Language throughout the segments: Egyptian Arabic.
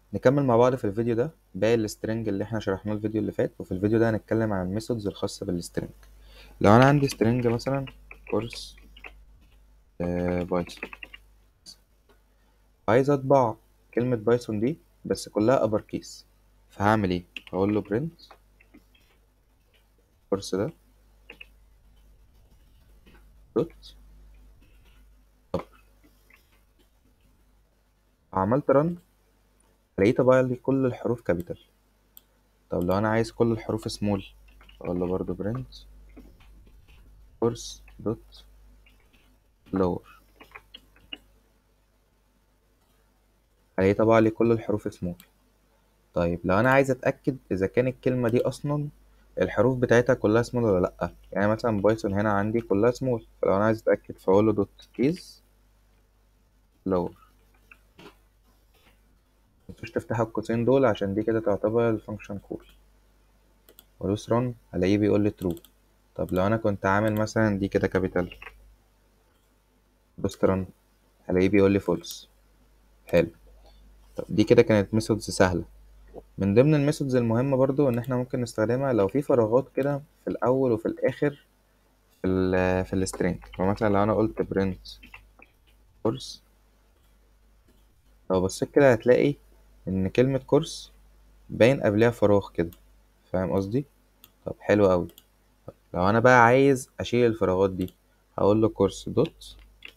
نكمل مع بعض في الفيديو ده باقي السترنج اللي احنا شرحناه الفيديو اللي فات وفي الفيديو ده هنتكلم عن الميثودز الخاصة بالسترنج لو انا عندي سترنج مثلا كورس بايثون عايز اطبع كلمة بايثون دي بس كلها ابر كيس فهعمل ايه هقول له برنت الكورس ده دوت عملت رن لقيت بقى لي كل الحروف كابيتال طب لو انا عايز كل الحروف سمول اقول له برضو برنت كورس دوت لور هلاقيه طبع لي كل الحروف سمول طيب لو انا عايز اتاكد اذا كان الكلمه دي اصلا الحروف بتاعتها كلها سمول ولا لا يعني مثلا بايثون هنا عندي كلها سمول فلو انا عايز اتاكد فاقول له دوت كيز لور متنسوش تفتحوا القوسين دول عشان دي كده تعتبر الفانكشن كول وادوس رن هلاقيه بيقول لي ترو طب لو انا كنت عامل مثلا دي كده كابيتال دوست رن هلاقيه بيقول لي فولس حلو طب دي كده كانت ميثودز سهله من ضمن الميثودز المهمه برضو ان احنا ممكن نستخدمها لو في فراغات كده في الاول وفي الاخر في ال في السترينج فمثلا لو انا قلت برنت كورس لو بصيت كده هتلاقي ان كلمه كورس باين قبلها فراغ كده فاهم قصدي طب حلو قوي طب لو انا بقى عايز اشيل الفراغات دي هقول له كورس دوت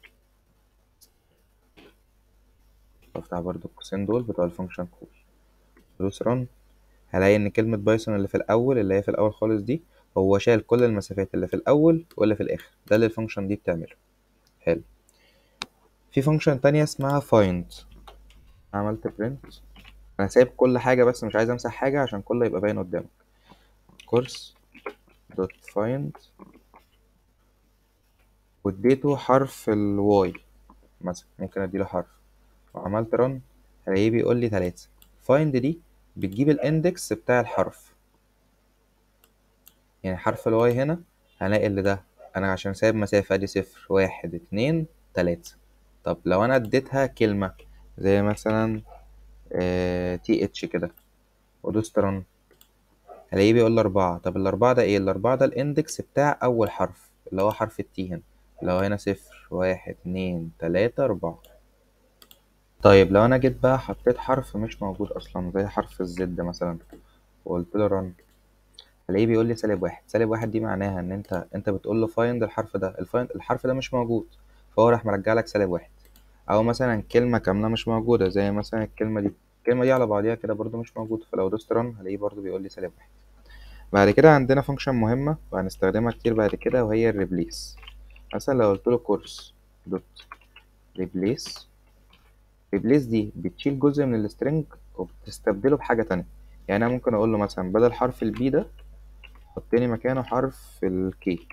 وافتح برضو القوسين دول بتوع الفانكشن كول دوس رن هلاقي ان كلمة بايثون اللي في الاول اللي هي في الاول خالص دي هو شال كل المسافات اللي في الاول واللي في الاخر ده اللي الفانكشن دي بتعمله حلو في فانكشن تانية اسمها find عملت print انا سايب كل حاجة بس مش عايز امسح حاجة عشان كله يبقى باين قدامك كورس دوت find واديته حرف الواي مثلا ممكن اديله حرف وعملت رن هلاقيه بيقول لي تلاتة find دي بتجيب الاندكس بتاع الحرف يعني حرف الواي هنا هلاقي اللي ده انا عشان سايب مسافة دي صفر واحد اتنين تلاتة طب لو انا اديتها كلمة زي مثلا تي اتش كده ودوست رن هلاقيه بيقول لي أربعة طب الأربعة ده ايه الأربعة ده الاندكس بتاع أول حرف اللي هو حرف التي هنا اللي هو هنا صفر واحد اتنين تلاتة أربعة طيب لو أنا جيت بقى حطيت حرف مش موجود أصلا زي حرف الزد مثلا وقلت له رن هلاقيه بيقول لي سالب واحد سالب واحد دي معناها إن أنت أنت بتقول له فايند الحرف ده الفايند الحرف ده مش موجود فهو راح مرجع لك سالب واحد أو مثلا كلمة كاملة مش موجودة زي مثلا الكلمة دي الكلمة دي على بعضيها كده برضو مش موجودة فلو دوست رن هلاقيه برضو بيقول لي سالب واحد بعد كده عندنا فانكشن مهمة وهنستخدمها كتير بعد كده وهي الريبليس مثلا لو قلت له كورس دوت ريبليس ريبليس دي بتشيل جزء من السترنج وبتستبدله بحاجة تانية يعني أنا ممكن أقول له مثلا بدل حرف البي ده حطلي مكانه حرف الكي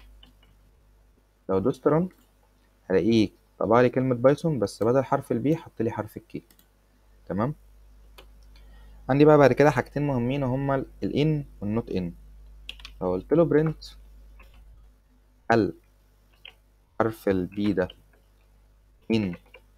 لو دوست رن هلاقيه طبع لي كلمة بايثون بس بدل حرف البي حط لي حرف الكي تمام عندي بقى بعد كده حاجتين مهمين وهما الان والنوت ان لو قلت له برنت هل حرف البي ده ان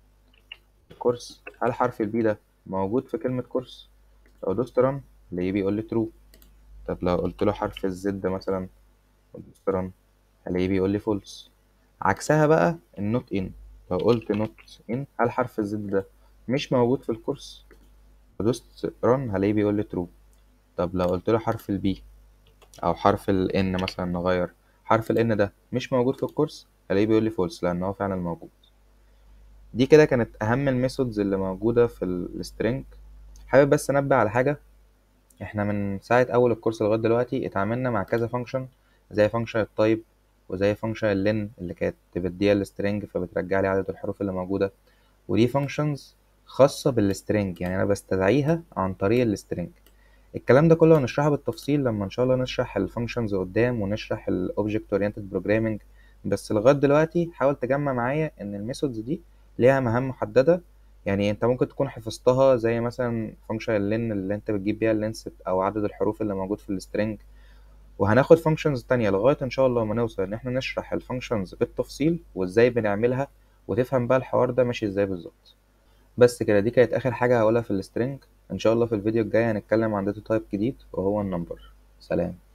كورس هل حرف البي ده موجود في كلمة كورس لو دوست رن هلاقيه بيقول لي ترو طب لو قلت له حرف الزد مثلا ودوست رن هلاقيه بيقول لي فولس عكسها بقى النوت ان لو قلت نوت ان هل حرف الزد ده مش موجود في الكورس ودوست رن هلاقيه بيقول لي ترو طب لو قلت له حرف البي او حرف الان مثلا نغير حرف الان ده مش موجود في الكورس هلاقيه بيقول لي فولس لان هو فعلا موجود دي كده كانت اهم الميثودز اللي موجوده في السترنج حابب بس انبه على حاجه احنا من ساعه اول الكورس لغايه دلوقتي اتعاملنا مع كذا فانكشن زي فانكشن التايب وزي فانكشن اللين اللي كانت بديها السترنج فبترجع لي عدد الحروف اللي موجوده ودي فانكشنز خاصه بالسترنج يعني انا بستدعيها عن طريق السترنج الكلام ده كله هنشرحه بالتفصيل لما ان شاء الله نشرح الفانكشنز قدام ونشرح الاوبجكت اورينتد بروجرامنج بس لغايه دلوقتي حاول تجمع معايا ان الميثودز دي ليها مهام محدده يعني انت ممكن تكون حفظتها زي مثلا فانكشن اللين اللي انت بتجيب بيها اللينس او عدد الحروف اللي موجود في السترنج وهناخد فانكشنز تانية لغايه ان شاء الله ما نوصل ان احنا نشرح الفانكشنز بالتفصيل وازاي بنعملها وتفهم بقى الحوار ده ماشي ازاي بالظبط بس كده دي كانت اخر حاجة هقولها في السترنج ان شاء الله في الفيديو الجاي هنتكلم عن داتا تايب جديد وهو النمبر سلام